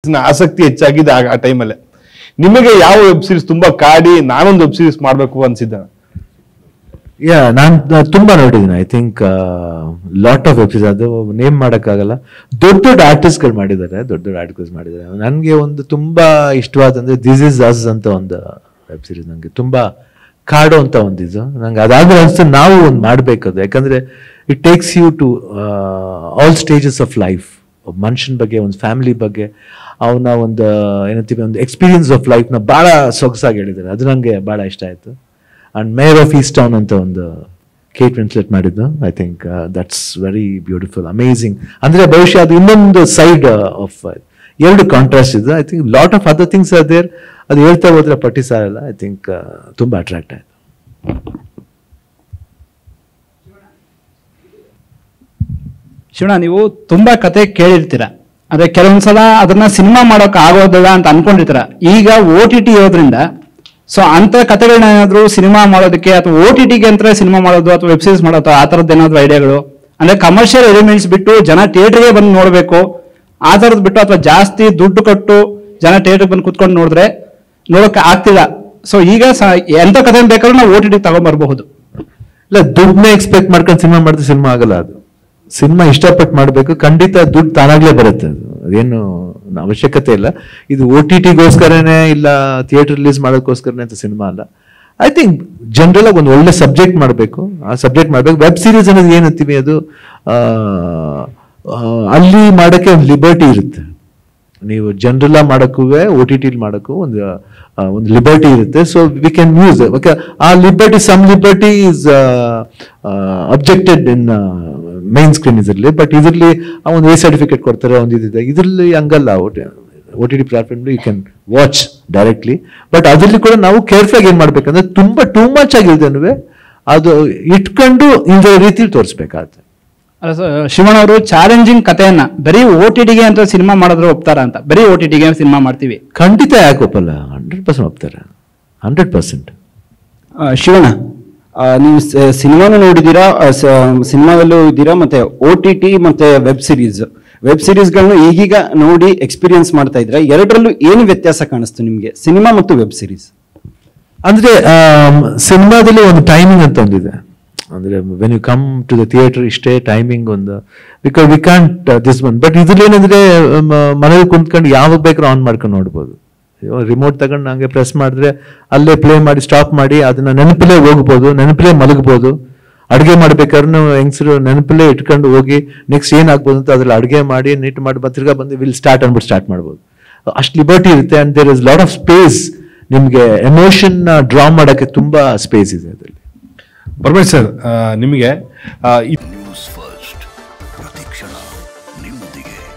ಆಸಕ್ತಿ ಹೆಚ್ಚಾಗಿದೆ ಆ- ಆ ಟೈಮಲ್ಲೇ ನಿಮಗೆ ಯಾವ ವೆಬ್ ಸೀರೀಸ್ ತುಂಬಾ ಕಾಡಿ ನಾನೊಂದು ವೆಬ್ ಸೀರೀಸ್ ಮಾಡ್ಬೇಕು ಅನ್ಸಿದ್ದ ಯಾ ನಾನು ತುಂಬಾ ನೋಡಿದ್ದೀನಿ I think lot of web ಅದು ನೇಮ್ ಮಾಡೋಕ್ಕಾಗಲ್ಲ ದೊಡ್ಡ ದೊಡ್ಡ ಆರ್ಟಿಸ್ಟ್ಗಳು ಮಾಡಿದ್ದಾರೆ ದೊಡ್ಡ ದೊಡ್ಡ ಆರ್ಟಿಸ್ಟ್ ಮಾಡಿದ್ದಾರೆ ನನಗೆ ಒಂದು ತುಂಬಾ ಇಷ್ಟವಾದಂದ್ರೆ ದಿಸ್ ಇಸ್ ಅಸ್ ಅಂತ ಒಂದು ವೆಬ್ ಸೀರೀಸ್ ನನಗೆ ತುಂಬಾ ಕಾಡೋ ಅಂತ ಒಂದು ಇದು ನಂಗೆ ಅದಾದ್ಮೇಲೆ ಅನ್ಸುತ್ತೆ ನಾವು ಒಂದು ಮಾಡಬೇಕದು ಯಾಕಂದ್ರೆ it takes you to all stages of life ಒಬ್ಬ ಮನುಷ್ಯನ ಬಗ್ಗೆ ಒಂದು ಫ್ಯಾಮಿಲಿ ಬಗ್ಗೆ ಅವನ ಒಂದು ಏನಂತೀವಿ ಒಂದು ಎಕ್ಸ್ಪೀರಿಯನ್ಸ್ ಆಫ್ ಲೈಫ್ನ ಭಾಳ ಸೊಗಸಾಗಿ ಹೇಳಿದ್ದಾರೆ ಅದು ನನಗೆ ಭಾಳ ಇಷ್ಟ ಆಯಿತು and mayor of east town ಅಂತ ಒಂದು ಕೇಟ್ ಟ್ರಾನ್ಸ್ಲೇಟ್ ಮಾಡಿದ್ದು I think that's very beautiful amazing ಅಂದ್ರೆ ಬಹುಶಃ ಅದು ಇನ್ನೊಂದು ಸೈಡ್ ಆಫ್ ಎರಡು ಕಾಂಟ್ರಾಸ್ಟ್ ಇದೆ I think lot of other things are there ಅದು ಹೇಳ್ತಾ ಹೋದ್ರೆ ಪಟ್ಟಿ ಸಾರಲ್ಲ ಐ ಥಿಂಕ್ ತುಂಬಾ ಅಟ್ರಾಕ್ಟ್ ಆಯ್ತು ಶಿವಣ್ಣ ನೀವು ತುಂಬಾ ಕತೆ ಕೇಳಿರ್ತೀರ ಆದ್ರೆ ಕೆಲವೊಂದ್ಸಲ ಅದನ್ನ ಸಿನಿಮಾ ಮಾಡೋಕ್ ಆಗೋದಿಲ್ಲ ಅಂತ ಅನ್ಕೊಂಡಿರ್ತೀರ ಈಗ ಓ ಟಿ ಟಿ ಇರೋದ್ರಿಂದ ಸೊ ಅಂತ ಕತೆಗಳನ್ನ ಏನಾದ್ರು ಸಿನಿಮಾ ಮಾಡೋದಕ್ಕೆ ಅಥವಾ ಓ ಟಿ ಟಿಗೆ ಅಂತ ಸಿನಿಮಾ ಮಾಡೋದು ಅಥವಾ ವೆಬ್ ಸೀರೀಸ್ ಮಾಡೋದು ಆ ಥರದ್ದು ಏನಾದ್ರು ಐಡಿಯಾಗಳು ಅಂದ್ರೆ ಕಮರ್ಷಿಯಲ್ ಎಲಿಮೆಂಟ್ಸ್ ಬಿಟ್ಟು ಜನ ಥಿಯೇಟರ್ಗೆ ಬಂದು ನೋಡಬೇಕು ಆ ಥರದ್ದು ಬಿಟ್ಟು ಅಥವಾ ಜಾಸ್ತಿ ದುಡ್ಡು ಕೊಟ್ಟು ಜನ ಥಿಯೇಟರ್ಗೆ ಬಂದು ಕುತ್ಕೊಂಡು ನೋಡಿದ್ರೆ ನೋಡೋಕೆ ಆಗ್ತಿಲ್ಲ ಸೊ ಈಗ ಸ- ಎಂತ ಕತೆ ಬೇಕಾದ್ರೂ ನಾವು ಓ ಟಿ ಟಿ ತಗೊಂಡ್ಬರ್ಬಹುದು ಇಲ್ಲ ದುಡ್ಡನ್ನೇ ಎಕ್ಸ್ಪೆಕ್ಟ್ ಮಾಡ್ಕೊಂಡು ಸಿನಿಮಾ ಮಾಡಿದ್ರೆ ಸಿನಿಮಾ ಆಗಲ್ಲ ಅದು ಸಿನಿಮಾ ಇಷ್ಟಪಟ್ಟು ಮಾಡಬೇಕು ಖಂಡಿತ ದುಡ್ಡು ತಾನಾಗ್ಲೇ ಬರುತ್ತೆ ಅದು ಅದೇನು ಅವಶ್ಯಕತೆ ಇಲ್ಲ ಇದು ಓ ಟಿ ಟಿಗೋಸ್ಕರನೇ ಇಲ್ಲ ಥಿಯೇಟರ್ ರಿಲೀಸ್ ಮಾಡೋದಕ್ಕೋಸ್ಕರನೇ ಅಂತ ಸಿನಿಮಾ ಅಲ್ಲ ಐ ಥಿಂಕ್ ಜನರಲ್ ಆಗಿ ಒಂದು ಒಳ್ಳೆ ಸಬ್ಜೆಕ್ಟ್ ಮಾಡಬೇಕು ಆ ಸಬ್ಜೆಕ್ಟ್ ಮಾಡಬೇಕು ವೆಬ್ ಸೀರೀಸ್ ಅನ್ನೋದು ಏನಂತೀವಿ ಅದು ಆ, ಆ, ಅಲ್ಲಿ ಮಾಡೋಕ್ಕೆ ಒಂದು ಲಿಬರ್ಟಿ ಇರುತ್ತೆ ನೀವು ಜನರಲ್ ಆಗಿ ಮಾಡೋಕ್ಕೂ ಓ ಟಿ ಟಿಲಿ ಮಾಡೋಕ್ಕೂ ಒಂದು ಆ, ಒಂದು ಲಿಬರ್ಟಿ ಇರುತ್ತೆ ಸೊ ವಿ ಕ್ಯಾನ್ ಯೂಸ್ ಆ liberty some liberty is objected in main screen ಇದರಲ್ಲಿ ಬಟ್ ಇದರಲ್ಲಿ ಒಂದು ಎ ಸರ್ಟಿಫಿಕೇಟ್ ಕೊಡ್ತಾರೆ ಒಂದು ಇದಿದೆ ಇದರಲ್ಲಿ ಹಂಗಲ್ಲ O T T platform you can watch directly but ಅದರಲ್ಲಿ ಕೂಡ ನಾವು ಕೇರ್ಫುಲ್ ಆಗಿ ಏನು ಮಾಡ್ಬೇಕಂದ್ರೆ ತುಂಬಾ ಟೂ ಮಚ್ ಆಗಿಲ್ದೇನು ಅದು ಇಟ್ಕೊಂಡು ಇಂಥ ರೀತಿಲಿ ತೋರಿಸ್ಬೇಕಾಗತ್ತೆ ಅಲ್ಲ ಸರ್, ಶಿವಣ್ಣ ಅವರು ಚಾಲೆಂಜಿಂಗ್ ಕಥೆಯನ್ನ ಬರೀ ಓ ಟಿ ಟಿಗೆ ಅಂತ ಸಿನಿಮಾ ಮಾಡಿದ್ರೆ ಒಪ್ತಾರ ಅಂತ ಬರೀ ಓ ಟಿ ಟಿಗೆ ಸಿನಿಮಾ ಮಾಡ್ತೀವಿ ಖಂಡಿತ ಯಾಕೆ ಒಪ್ಪಲ್ಲ ಹಂಡ್ರೆಡ್ ಪರ್ಸೆಂಟ್ ಒಪ್ತಾರೆ ಹಂಡ್ರೆಡ್ ಪರ್ಸೆಂಟ್ ಆ, ಶಿವಣ್ಣ ಆ, ನೀವು ಸ- ಸಿನಿಮಾನು ನೋಡಿದ್ದೀರಾ ಆ, ಸ- ಸಿನಿಮಾದಲ್ಲೂ ಇದ್ದೀರಾ ಮತ್ತೆ ಓ ಟಿ ಟಿ ಮತ್ತೆ ವೆಬ್ ಸಿರೀಸ್ ವೆಬ್ ಸಿರೀಸ್ಗಳನ್ನು ಈಗೀಗ ನೋಡಿ ಎಕ್ಸ್ಪೀರಿಯನ್ಸ್ ಮಾಡ್ತಾ ಇದ್ರೆ ಎರಡರಲ್ಲೂ ಏನು ವ್ಯತ್ಯಾಸ ಕಾಣಿಸ್ತು ನಿಮಗೆ ಸಿನಿಮಾ ಮತ್ತು ವೆಬ್ ಸಿರೀಸ್ ಅಂದ್ರೆ ಸಿನಿಮಾದಲ್ಲಿ ಒಂದು ಟೈಮಿಂಗ್ ಅಂತ ಒಂದಿದೆ ಅಂದ್ರೆ when you come to the theatre ಇಷ್ಟೇ ಟೈಮಿಂಗ್ ಒಂದು because we can't this one but ಇದ್ರಲ್ಲಿ ಏನಂದ್ರೆ ಮನೇಲಿ ಕುಂತ್ಕೊಂಡು ಯಾವಾಗ ಬೇಕಾದ್ರೂ ಆನ್ ಮಾಡ್ಕೊಂಡು ನೋಡ್ಬೋದು ರಿಮೋಟ್ ತಗೊಂಡು ನಂಗೆ ಪ್ರೆಸ್ ಮಾಡಿದ್ರೆ ಅಲ್ಲೇ ಪ್ಲೇ ಮಾಡಿ ಸ್ಟಾಪ್ ಮಾಡಿ ಅದನ್ನ ನೆನಪಲ್ಲೇ ಹೋಗ್ಬೋದು ನೆನಪಲ್ಲೇ ಮಲಗ್ಬೋದು ಅಡುಗೆ ಮಾಡ್ಬೇಕಾದ್ರೂ ಹೆಂಗಸರು ನೆನಪಲ್ಲೇ ಇಟ್ಕೊಂಡು ಹೋಗಿ ನೆಕ್ಸ್ಟ್ ಏನಾಗ್ಬೋದು ಅಂತ ಅದ್ರಲ್ಲಿ ಅಡುಗೆ ಮಾಡಿ ನೀಟ್ ಮಾಡಿ ಮತ್ತೆ ತಿರ್ಗಾ ಬಂದು ವಿಲ್ ಸ್ಟಾರ್ಟ್ ಅಂದ್ಬಿಟ್ಟು ಸ್ಟಾರ್ಟ್ ಮಾಡ್ಬೋದು ಅಷ್ಟು ಲಿಬರ್ಟಿ ಇರುತ್ತೆ and there is lot of space ನಿಮಗೆ ಎಮೋಷನ್ ಡ್ರಾ ಮಾಡೋಕ್ಕೆ ತುಂಬಾ ಸ್ಪೇಸ್ ಇದೆ ಅದರಲ್ಲಿ ಪರಮೇಶ್ ಸರ್ ನಿಮಗೆ ಆ, ಈ ನ್ಯೂಸ್ ಫಸ್ಟ್ ಪ್ರತಿಕ್ಷಣ ನಿಮ್ಮೊಂದಿಗೆ